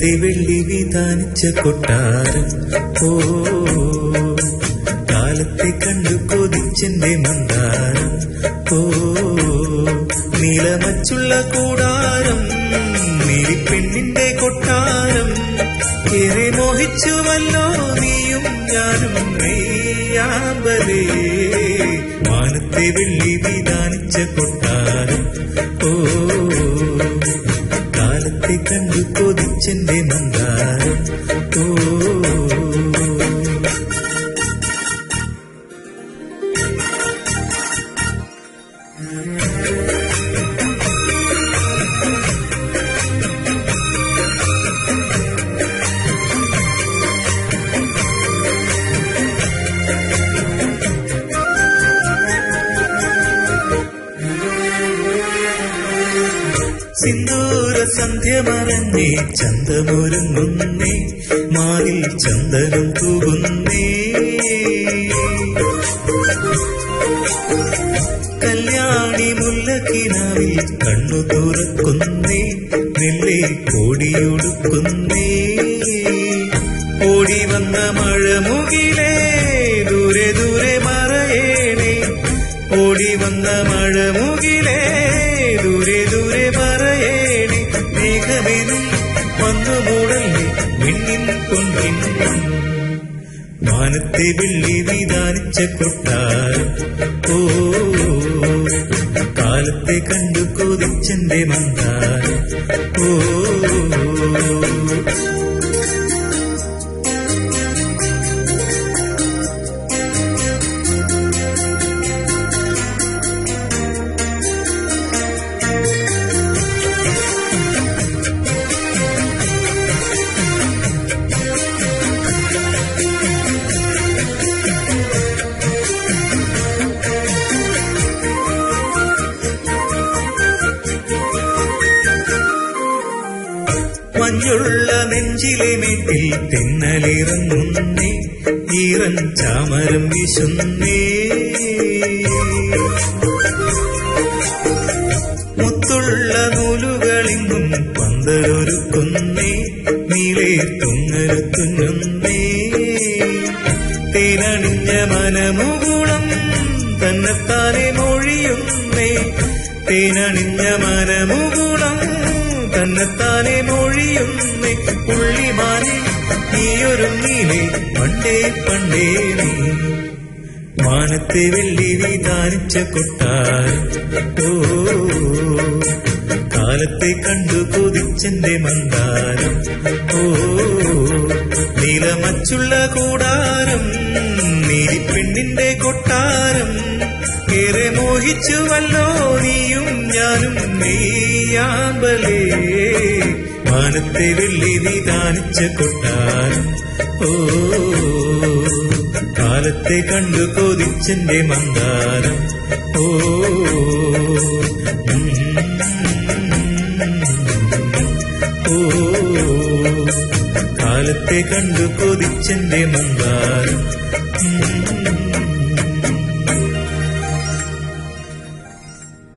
മാനത്തെ വെള്ളി വിധാനിച്ച കൊട്ടാരം ഓ കാലത്തെ കണ്ടു കൊതിച്ചെന്റെ മന്ദാരം ഓ നീലമച്ചുള്ള കൂടാരം നീലിപ്പെണ്ണിന്റെ കൊട്ടാരം ഏറെ മോഹിച്ചുവല്ലോ നീയും ഞാനും നെയ്യാമ്പലേ മാനത്തെ വെള്ളി വിധാനിച്ച കൊട്ടാരം ഓ കാലത്തെ കണ്ടു കൊതിച്ചെന്റെ മന്ദാരം ഓ സിന്ദൂര സന്ധ്യ മറഞ്ഞേ ചന്തമൊരുങ്ങുന്നേ മാറിൽ ചന്ദനം തൂകുന്നേ കല്യാണി മുല്ലക്കിനാവിൽ കണ്ണു തുറക്കുന്നേ നെല്ലെ കോടിയൊടുക്കുന്നേ ഓടി വന്ന മഴ മുകിലേ ദൂരെ ദൂരെ മറയേണേ ഓടി വന്ന മഴ മുകിലേ ദൂരെ ദൂരെ മറയേണേ മേഘമെനി വന്നു മൂടല്ലേ മിന്നിൻ പൊന്നിൻ മാനത്തെ വെള്ളി വിധാനിച്ച കൊട്ടാരം ഓ കാലത്തെ കണ്ടു കൊതിച്ചെന്റെ മന്ദാരം ഓ മഞ്ഞുള്ള നെഞ്ചിലെ വീട്ടിൽ തെന്നലിറങ്ങുന്നേ ഈറൻ ചാമരം വീശുന്നേ മുത്തുള്ള നൂലുകളിങ്ങും പന്തലൊരുക്കുന്നേ നീളെ തുങ്ങല് തുന്നുന്നേ തേനണിഞ്ഞ മനമുകുളം തന്നെത്താനെ മൊഴിയുന്നേ തേനണിഞ്ഞ മനമുകുളം തന്നെത്താനെ മൊഴിയുന്നേ പുള്ളിമാനെ നീയൊരുങ്ങീലേ പണ്ടേ പണ്ടേ നീ മാനത്തെ വെള്ളി വിധാനിച്ച കൊട്ടാരം ഓ കാലത്തെ കണ്ടു കൊതിച്ചെന്റെ മന്ദാരം ഓ നീലമച്ചുള്ള കൂടാരം നീലിപ്പെണ്ണിന്റെ കൊട്ടാരം ഏറെ മോഹിച്ചുവല്ലോ നീയും ഞാനും നെയ്യാമ്പലേ മാനത്തെ വെള്ളി വിധാനിച്ച കൊട്ടാരം ഓ കാലത്തെ കണ്ടു കൊതിച്ചെന്റെ മന്ദാരം ഓ ഉം. ഓ കാലത്തെ കണ്ടു കൊതിച്ചെന്റെ മന്ദാരം